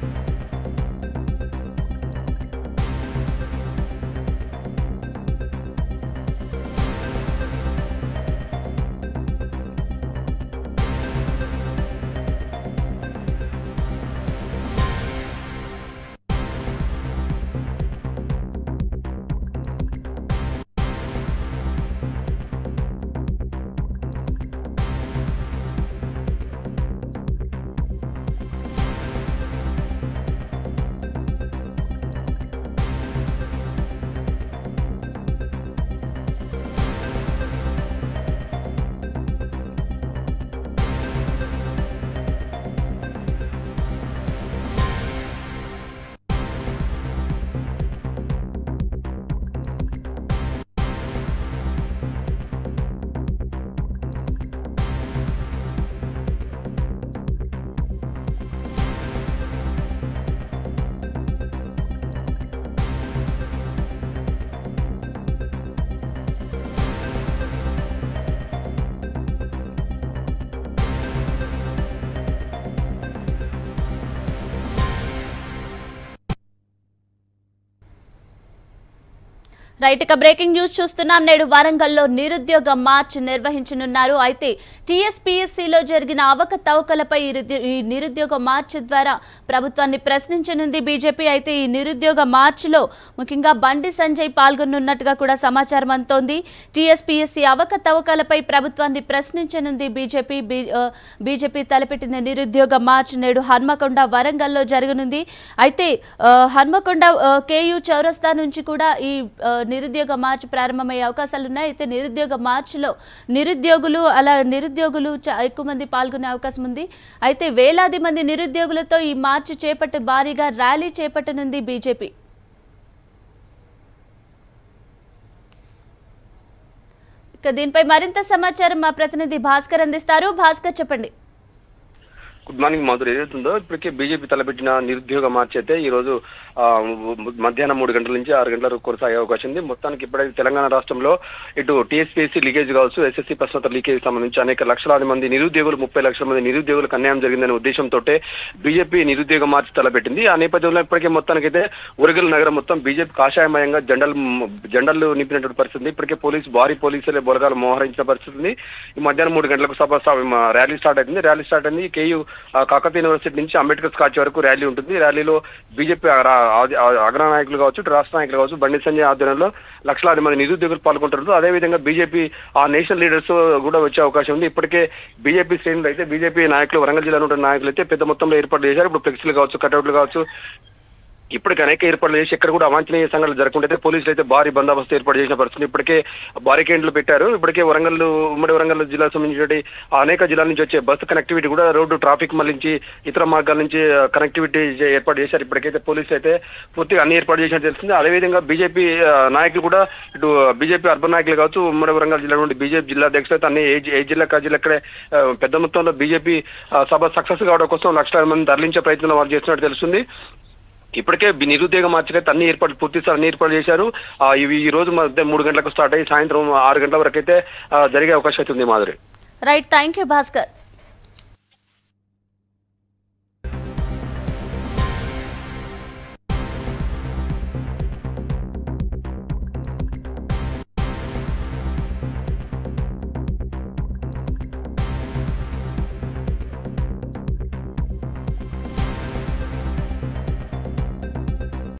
Right ఇక breaking news చూస్తున్నాం నేడు వరంగల్లో నిరుద్యోగ మార్చ్ నిర్వహించనున్నారు అయితే టీఎస్పీఎస్సీలో జరిగిన అవకతవకలపై ఈ రుద్య- ఈ నిరుద్యోగ మార్చ్ ద్వారా ప్రభుత్వాన్ని ప్రశ్నించనుంది బీజేపీ అయితే ఈ నిరుద్యోగ మార్చ్లో ముఖ్యంగా బండి సంజయ్ పాల్గొనున్నట్టుగా కూడా సమాచారం అంతోంది టీఎస్పీఎస్సీ అవకతవకలపై ప్రభుత్వాన్ని ప్రశ్నించనుంది బీజేపీ బీ- ఆ, బీజేపీ తలపెట్టిన నిరుద్యోగ మార్చ్ నేడు హన్మకొండ వరంగల్లో జరగనుంది అయితే ఆ, హన్మకొండ ఆ, కేయూ చౌరస్తా నుంచి కూడా ఈ ఆ, నిరుద్యోగ మార్చ్ ప్రారంభమయ్యే అవకాశాలు ఉన్నాయి అయితే నిరుద్యోగ మార్చ్లో నిరుద్యోగులు అలా నిరుద్యోగులు చ- ఎక్కువ మంది పాల్గొనే అవకాశం ఉంది అయితే వేలాది మంది నిరుద్యోగులతో ఈ మార్చ్ చేపట్టి భారీగా ర్యాలీ చేపట్టనుంది బీజేపీ ఇక దీనిపై మరింత సమాచారం మా ప్రతినిధి భాస్కర్ అందిస్తారు భాస్కర్ చెప్పండి గుడ్ మార్నింగ్ మాధురి ఏదైతుందో ఇప్పటికే బీజేపీ తలపెట్టిన నిరుద్యోగ మార్చ్ అయితే ఈ రోజు ఆ, మధ్యాహ్నం మూడు గంటల నుంచి ఆరు గంటల వరకు కొనసాగే అవకాశం ఉంది మొత్తానికి ఇప్పుడైతే తెలంగాణ రాష్ట్రంలో ఇటు టీఎస్పీఎస్సీ లీకేజ్ కావచ్చు ఎస్ఎస్సీ ప్రశ్నోత్తర లీకేజ్ సంబంధించి అనేక లక్షలాది మంది నిరుద్యోగులు ముప్పై లక్షల మంది నిరుద్యోగులకు అన్యాయం జరిగిందనే ఉద్దేశంతో బీజేపీ నిరుద్యోగ మార్చ్ తలపెట్టింది ఆ నేపథ్యంలో ఇప్పటికే మొత్తానికైతే ఉరగల్ నగరం మొత్తం బీజేపీ కాషాయమయంగా జెండలు జెండలు నింపినటువంటి పరిస్థితి ఉంది. ఇప్పటికే పోలీసు భారీ పోలీసులే బొలగాలు మోహరించిన పరిస్థితి ఉంది ఈ మధ్యాహ్నం మూడు గంటలకు సభ సభ- మా ర్యాలీ స్టార్ట్ అయింది ర్యాలీ స్టార్ట్ అయింది కేయూ ఆ, కాకతీయ యూనివర్సిటీ నుంచి అంబేద్కర్ స్కాచ్ వరకు ర్యాలీ ఉంటుంది ర్యాలీలో బీజేపీ అగ్రనాయకులు కావచ్చు ఇటు రాష్ట్ర నాయకులు కావచ్చు బండి సంజయ్ ఆధ్వర్యంలో లక్షలాది మంది నిరుద్యోగులు పాల్గొంటారు అదేవిధంగా బీజేపీ ఆ నేషనల్ లీడర్స్ కూడా వచ్చే అవకాశం ఉంది ఇప్పటికే బీజేపీ శ్రేణులు అయితే బీజేపీ నాయకులు వరంగల్ జిల్లాలో ఉన్న నాయకులు అయితే పెద్ద మొత్తంలో ఏర్పాటు చేశారు ఇప్పుడు ఫ్లెక్సీలు కావచ్చు కటౌట్లు కావచ్చు ఇప్పటికి అనేక ఏర్పాట్లు చేసి ఎక్కడ కూడా అవాంఛనీయ సంఘటనలు జరగకుండా పోలీసులు అయితే భారీ బందోబస్తు ఏర్పాటు చేసిన పరిస్థితి ఇప్పటికే బారికేడ్లు పెట్టారు ఇప్పటికే వరంగల్ ఉమ్మడి వరంగల్ జిల్లా సంబంధించిన అనేక జిల్లాల నుంచి వచ్చే బస్సు కనెక్టివిటీ కూడా రోడ్డు ట్రాఫిక్ మళ్లించి ఇతర మార్గాల నుంచి కనెక్టివిటీ ఏర్పాటు చేశారు ఇప్పటికైతే పోలీసులు అయితే పూర్తిగా అన్ని ఏర్పాటు చేసినట్టు తెలిసింది అదేవిధంగా బీజేపీ నాయకులు కూడా ఇటు బీజేపీ అర్బన్ నాయకులు కావచ్చు ఉమ్మడి వరంగల్ జిల్లా నుండి బీజేపీ జిల్లా అధ్యక్షులు అయితే అన్ని ఏ జి- ఏ జిల్లా కా జిల్లా ఇక్కడే ఆ, పెద్ద మొత్తంలో బీజేపీ సభ సక్సెస్ కావడం కోసం లక్షలాది మంది తరలించే ప్రయత్నం వాళ్ళు చేస్తున్నట్టు తెలుస్తుంది ఇప్పటికే బి- నిరుద్యోగ మార్చికైతే అన్ని ఏర్పాట్లు పూర్తి స్థాయి అన్ని ఏర్పాట్లు చేశారు ఆ, ఇవి ఈ రోజు మధ్య మూడు గంటలకు స్టార్ట్ అయ్యి సాయంత్రం ఆరు గంటల వరకు అయితే ఆ, జరిగే అవకాశం అయితే ఉంది Madhuri right thank you Bhaskar